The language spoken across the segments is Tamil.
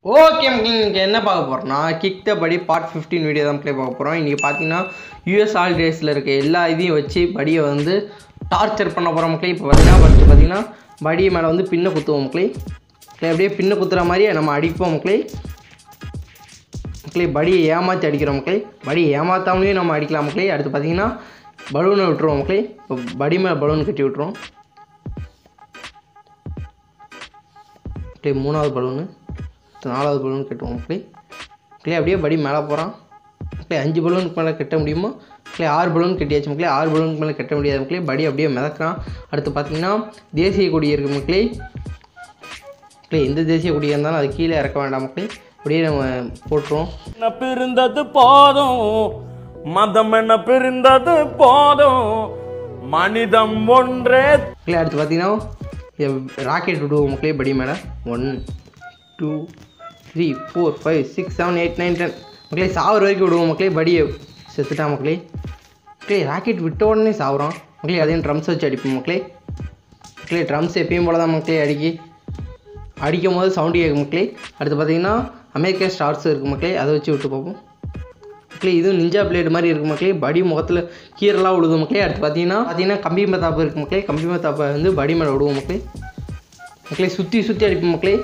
ஓகே இங்கே என்ன பார்க்க போகிறோம்னா கிக் த படி பார்ட் ஃபிஃப்டீன் வீடியோ தான் ப்ளே பார்க்க போகிறோம் இன்றைக்கி பார்த்தீங்கன்னா யூஎஸ் ஹாலிடேஸில் இருக்க எல்லா இதையும் வச்சு படியை வந்து டார்ச்சர் பண்ண போகிற மக்களே இப்போ பார்த்தீங்கன்னா ஃபஸ்ட்டு பார்த்தீங்கன்னா படி மேலே வந்து பின்ன குத்துவோம் மக்களே மக்களே அப்படியே பின்ன குத்துற மாதிரி நம்ம அடிப்போம் மக்களே மக்களே படியை ஏமாற்றி அடிக்கிறோம் மக்களே படி ஏமாத்தாமலேயும் நம்ம அடிக்கலாம் மக்களே அடுத்து பார்த்தீங்கன்னா பலூனை விட்டுருவோம் மக்களே இப்போ படி மேலே பலூன் கட்டி விட்டுருவோம் அப்படியே மூணாவது பலூனு நாலாவது பலூன் கட்டுவோம் மக்களே மக்களே அப்படியே படி மேலே போகிறான் மக்களே அஞ்சு பலூனுக்கு மேலே கட்ட முடியுமா மக்களே ஆறு பலூன் கட்டியாச்சு மக்களே ஆறு பலூனுக்கு மேலே கட்ட முடியாது மக்களே படி அப்படியே மிதக்கிறான் அடுத்து பார்த்தீங்கன்னா தேசிய கொடி இருக்குது மக்களே மக்களே எந்த தேசிய கொடியாக இருந்தாலும் அது கீழே இறக்க வேண்டாம் மக்களே அப்படியே நம்ம போட்டுருவோம் என்ன பிரிந்தது போதும் மதம் என்ன பிரிந்தது போதும் மனிதம் ஒன்றே மக்களே அடுத்து பார்த்தீங்கன்னா ராக்கெட் விடுவோம் மக்களே படி மேலே one two three four five six seven eight nine ten மக்களே சாவர வரைக்கும் விடுவோம் மக்களே படியை செத்துட்டா மக்களே மக்களே ராக்கெட் விட்ட உடனே சாவுறான் மக்களே அதையும் ட்ரம்ஸ் வச்சு அடிப்போம் மக்களே மக்களே ட்ரம்ஸ் எப்பயும் போல தான் மக்களே அடிக்கி அடிக்கும் போது சவுண்டு கேட்கும் மக்களே அடுத்து பார்த்தீங்கன்னா அமெரிக்கன் ஸ்டார்ஸ் இருக்குது மக்களே அதை வச்சு விட்டு பார்ப்போம் மக்களே இதுவும் நிஞ்சா பிளேடு மாதிரி இருக்கு மக்களே படி முகத்தில் கீரெல்லாம் விழுது மக்களே அடுத்து பார்த்தீங்கன்னா பார்த்தீங்கன்னா கம்பி மத்தாப்பு இருக்கு மக்களே கம்பி மத்தாப்பை வந்து படி மேலே விடுவோம் மக்களே மக்களே சுற்றி சுற்றி அடிப்போம் மக்களே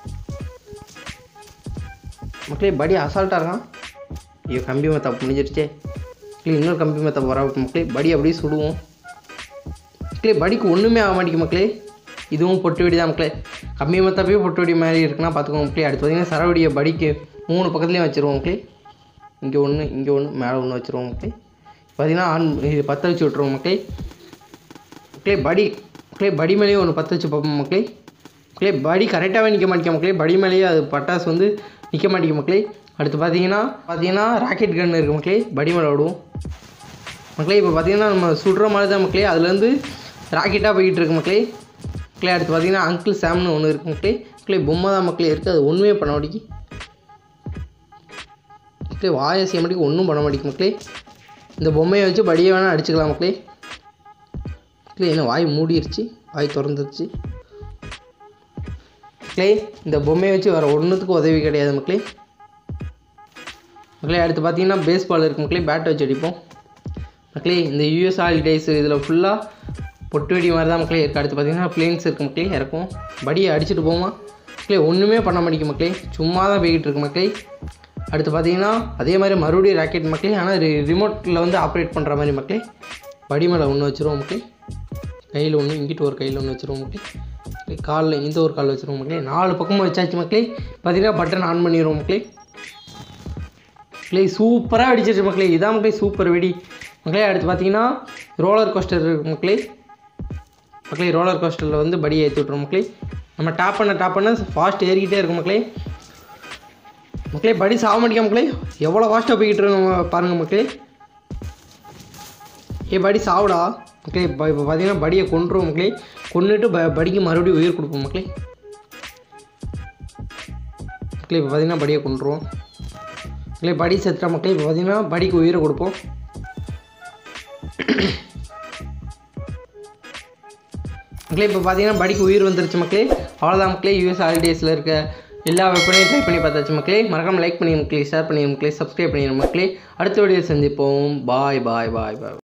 மக்களே படி அசால்ட்டாக இருக்கான் ஐயோ கம்பி மத்தாப்பு முடிஞ்சிருச்சே மக்களே இன்னொரு கம்பி மத்தாப்பு வர மக்களே படி அப்படியே சுடுவோம் மக்களே படிக்கு ஒன்றுமே ஆக மாட்டேங்குது மக்களே இதுவும் பொட்டு வெடி தான் மக்களே கம்பி மத்தாப்பே பொட்டு வெடி மாதிரி இருக்குன்னா பார்த்துக்கோங்க மக்களே அடுத்து பார்த்தீங்கன்னா சரவடியை படிக்கு மூணு பக்கத்துலேயும் வச்சுருவோம் மக்களே இங்கே ஒன்று இங்கே ஒன்று மேலே ஒன்று வச்சுருவோம் மக்களே பார்த்தீங்கன்னா ஆன் இது பற்ற வச்சு விட்ருவோம் மக்களே மக்களே படி மக்களே படி மேலேயும் ஒன்று பற்ற வச்சு பார்ப்போம் மக்களே மக்களே படி கரெக்டாகவே நிற்க மாட்டேங்க மக்களே படி மேலேயே அது பட்டாசு வந்து நிற்க மாட்டேங்க மக்களே அடுத்து பார்த்தீங்கன்னா பார்த்தீங்கன்னா ராக்கெட் கன் இருக்குது மக்களே படி மேலே விடுவோம் மக்களே இப்போ பார்த்தீங்கன்னா நம்ம சுடுற மாதிரி தான் மக்களே அதுலேருந்து ராக்கெட்டாக போய்கிட்டு இருக்கு மக்களே மக்களே அடுத்து பார்த்தீங்கன்னா அங்கிள் சாம்னு ஒன்று இருக்குது மக்களே மக்களே பொம்மை தான் மக்களே இருக்குது அது ஒன்றுமே பண்ண மாட்டேங்கி மக்களே வாயை செய்ய மாட்டேங்க ஒன்றும் பண்ண மாட்டேங்க மக்களே இந்த பொம்மையை வச்சு படியை வேணால் அடிச்சுக்கலாம் மக்களே மக்களே என்ன வாய் மூடிருச்சு வாய் திறந்துருச்சு மக்களே இந்த பொம்மையை வச்சு வேறு ஒன்றுத்துக்கும் உதவி கிடையாது மக்களே மக்களே அடுத்து பார்த்தீங்கன்னா பேஸ் பால் இருக்குது மக்களே பேட்டை வச்சு அடிப்போம் மக்களே இந்த யூஎஸ் ஹாலிடேஸ் இதில் ஃபுல்லாக பொட்டு வெடி மாதிரி தான் மக்களே இருக்குது அடுத்து பார்த்தீங்கன்னா பிளேன்ஸ் இருக்குது மக்களே இறக்கும் படியை அடிச்சுட்டு போமா மக்களே ஒன்றுமே பண்ண மாட்டேங்க மக்களே சும்மா தான் போய்கிட்டு இருக்கு மக்களே அடுத்து பார்த்தீங்கன்னா அதே மாதிரி மறுபடியும் ராக்கெட் மக்களே ஆனால் ரிமோட்டில் வந்து ஆப்ரேட் பண்ணுற மாதிரி மக்களே படி மேலே ஒன்று வச்சுருவோம் மக்களே கையில் ஒன்று இங்கிட்டு ஒரு கையில் ஒன்று வச்சுருவோம் மக்களே காலில் இந்த ஒரு கால் வச்சுருவோம் மக்களே நாலு பக்கமும் வச்சாச்சு மக்களே பார்த்தீங்கன்னா பட்டன் ஆன் பண்ணிடுவோம் மக்களே மக்களே சூப்பராக வெடிச்சிருச்சு மக்களே இதான் மக்களே சூப்பர் வெடி மக்களே அடுத்து பார்த்தீங்கன்னா ரோலர் கோஸ்டர் இருக்கு மக்களே மக்களே ரோலர் கோஸ்டரில் வந்து படி ஏற்றி விட்ருவோம் மக்களே நம்ம டாப் பண்ண டாப் பண்ண ஃபாஸ்ட் ஏறிக்கிட்டே இருக்கும் மக்களே மக்களே படி சாக மாட்டேங்க மக்களே எவ்வளோ ஃபாஸ்ட்டாக போய்கிட்டு இருக்கோம் பாருங்கள் மக்களே ஏ படி சாவுடா மக்களே இப்போ இப்போ பார்த்தீங்கன்னா படியை கொண்டுருவோம் மக்களே கொண்டுட்டு ப படிக்கு மறுபடியும் உயிர் கொடுப்போம் மக்களே மக்களே இப்போ பார்த்தீங்கன்னா படியை கொண்டுருவோம் மக்களே படி செத்துட்டா மக்களே இப்போ பார்த்தீங்கன்னா படிக்கு உயிரை கொடுப்போம் மக்களே இப்போ பார்த்தீங்கன்னா படிக்கு உயிர் வந்துருச்சு மக்களே அவ்வளோதான் மக்களே யூஎஸ் ஹாலிடேஸில் இருக்க எல்லா வெப்பனையும் ட்ரை பண்ணி பார்த்தாச்சு மக்களே மறக்காம லைக் பண்ணி மக்களே ஷேர் பண்ணி மக்களே சப்ஸ்கிரைப் பண்ணி மக்களே அடுத்த வீடியோ சந்திப்போம் பாய் பாய் பாய் பாய்